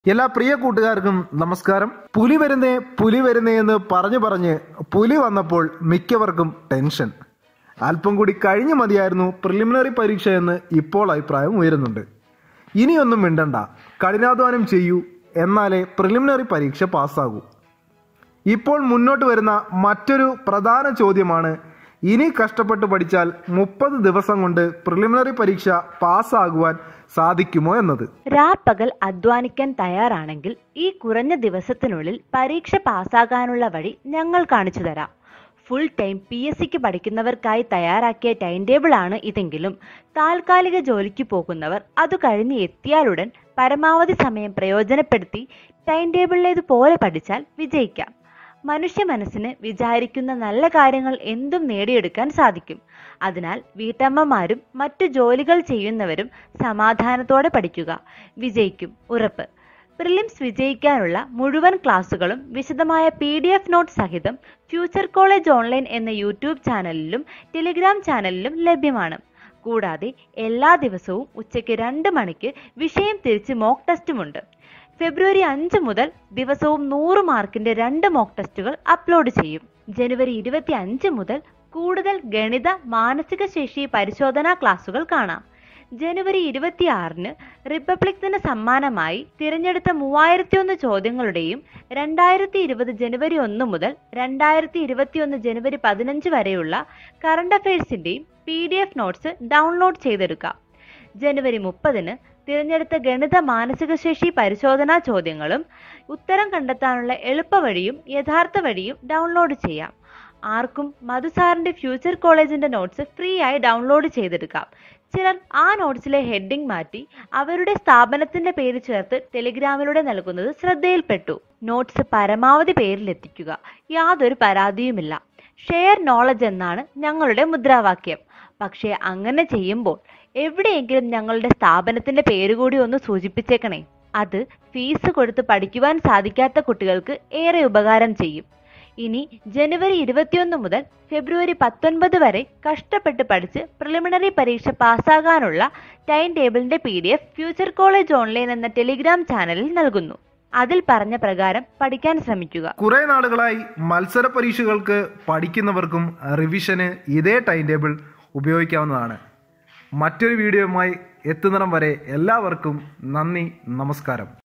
എല്ലാ പ്രിയ കൂട്ടുകാർക്കും നമസ്കാരം പുലി വരുന്നേ പുലി വരുന്നേ എന്ന് പറഞ്ഞു പറഞ്ഞ് പുലി വന്നപ്പോൾ മിക്കവർക്കും ടെൻഷൻ അല്പം കൂടി കഴിഞ്ഞു മതിയായിരുന്നു പ്രിലിമിനറി പരീക്ഷ എന്ന് ഇപ്പോൾ അഭിപ്രായം ഉയരുന്നുണ്ട് ഇനിയൊന്നും മിണ്ടണ്ട കഠിനാധ്വാനം ചെയ്യൂ എന്നാലേ പ്രിലിമിനറി പരീക്ഷ പാസ്സാകൂ ഇപ്പോൾ മുന്നോട്ട് വരുന്ന മറ്റൊരു പ്രധാന ചോദ്യമാണ് ഇനി കഷ്ടപ്പെട്ട് പഠിച്ചാൽ മുപ്പത് ദിവസം കൊണ്ട് പ്രിലിമിനറി പരീക്ഷ പാസ്സാകുവാൻ സാധിക്കുമോ എന്നത് രാപ്പകൽ അധ്വാനിക്കാൻ തയ്യാറാണെങ്കിൽ ഈ കുറഞ്ഞ ദിവസത്തിനുള്ളിൽ പരീക്ഷ പാസ്സാകാനുള്ള വഴി ഞങ്ങൾ കാണിച്ചു തരാം ഫുൾ ടൈം പി എസ് സിക്ക് പഠിക്കുന്നവർക്കായി തയ്യാറാക്കിയ ടൈം ടേബിൾ ആണ് ഇതെങ്കിലും താൽക്കാലിക ജോലിക്ക് പോകുന്നവർ അത് കഴിഞ്ഞ് എത്തിയാലുടൻ പരമാവധി സമയം പ്രയോജനപ്പെടുത്തി ടൈം ടേബിളിലേതുപോലെ പഠിച്ചാൽ വിജയിക്കാം മനുഷ്യ മനസ്സിന് വിചാരിക്കുന്ന നല്ല കാര്യങ്ങൾ എന്തും നേടിയെടുക്കാൻ സാധിക്കും അതിനാൽ വീട്ടമ്മമാരും മറ്റു ജോലികൾ ചെയ്യുന്നവരും സമാധാനത്തോടെ പഠിക്കുക വിജയിക്കും ഉറപ്പ് പ്രിലിംസ് വിജയിക്കാനുള്ള മുഴുവൻ ക്ലാസുകളും വിശദമായ പി ഡി എഫ് നോട്ട് സഹിതം ഫ്യൂച്ചർ കോളേജ് ഓൺലൈൻ എന്ന യൂട്യൂബ് ചാനലിലും ടെലിഗ്രാം ചാനലിലും ലഭ്യമാണ് കൂടാതെ എല്ലാ ദിവസവും ഉച്ചയ്ക്ക് രണ്ട് മണിക്ക് വിഷയം തിരിച്ച് മോക്ക് ടെസ്റ്റുമുണ്ട് ഫെബ്രുവരി അഞ്ച് മുതൽ ദിവസവും നൂറ് മാർക്കിന്റെ രണ്ട് മോക്ക് ടെസ്റ്റുകൾ അപ്ലോഡ് ചെയ്യും ജനുവരി ഇരുപത്തി അഞ്ച് മുതൽ കൂടുതൽ ഗണിത മാനസിക ശേഷി പരിശോധനാ ക്ലാസുകൾ കാണാം ജനുവരി ഇരുപത്തിയാറിന് റിപ്പബ്ലിക് ദിന സമ്മാനമായി തിരഞ്ഞെടുത്ത മൂവായിരത്തിയൊന്ന് ചോദ്യങ്ങളുടെയും രണ്ടായിരത്തി ഇരുപത് ജനുവരി ഒന്ന് മുതൽ രണ്ടായിരത്തി ഇരുപത്തിയൊന്ന് ജനുവരി പതിനഞ്ച് വരെയുള്ള കറണ്ട് അഫയേഴ്സിന്റെയും P D F notes download ചെയ്തെടുക്കാം ജനുവരി മുപ്പതിന് തിരഞ്ഞെടുത്ത ഗണിത മാനസിക ശേഷി പരിശോധനാ ചോദ്യങ്ങളും ഉത്തരം കണ്ടെത്താനുള്ള എളുപ്പവഴിയും യഥാർത്ഥ വഴിയും ഡൗൺലോഡ് ചെയ്യാം ആർക്കും മധുസാറിന്റെ ഫ്യൂച്ചർ കോളേജിന്റെ നോട്ട്സ് ഫ്രീ ആയി ഡൗൺലോഡ് ചെയ്തെടുക്കാം ചിലർ ആ നോട്ട്സിലെ ഹെഡിംഗ് മാറ്റി അവരുടെ സ്ഥാപനത്തിന്റെ പേര് ചേർത്ത് ടെലിഗ്രാമിലൂടെ നൽകുന്നത് ശ്രദ്ധയിൽപ്പെട്ടു നോട്ട്സ് പരമാവധി പേരിലെത്തിക്കുക യാതൊരു പരാതിയുമില്ല ഷെയർ നോളജ് എന്നാണ് ഞങ്ങളുടെ മുദ്രാവാക്യം പക്ഷേ അങ്ങനെ ചെയ്യുമ്പോൾ എവിടെയെങ്കിലും ഞങ്ങളുടെ സ്ഥാപനത്തിന്റെ പേര് കൂടി ഒന്ന് സൂചിപ്പിച്ചേക്കണേ അത് ഫീസ് കൊടുത്ത് പഠിക്കുവാൻ സാധിക്കാത്ത കുട്ടികൾക്ക് ഏറെ ഉപകാരം ചെയ്യും ഇനി ജനുവരി ഇരുപത്തിയൊന്ന് മുതൽ ഫെബ്രുവരി പത്തൊൻപത് വരെ കഷ്ടപ്പെട്ട് പഠിച്ച് പ്രിലിമിനറി പരീക്ഷ പാസ്സാകാനുള്ള ടൈം ടേബിളിന്റെ P D F future college online എന്ന ടെലിഗ്രാം ചാനലിൽ നൽകുന്നു അതിൽ പറഞ്ഞ പ്രകാരം പഠിക്കാൻ ശ്രമിക്കുക കുറെ നാളുകളായി മത്സര പരീക്ഷകൾക്ക് പഠിക്കുന്നവർക്കും റിവിഷന് ഇതേ ടൈം ടേബിൾ ഉപയോഗിക്കാവുന്നതാണ് മറ്റൊരു വീഡിയോയുമായി എത്തുന്നിടം വരെ എല്ലാവർക്കും നന്ദി നമസ്കാരം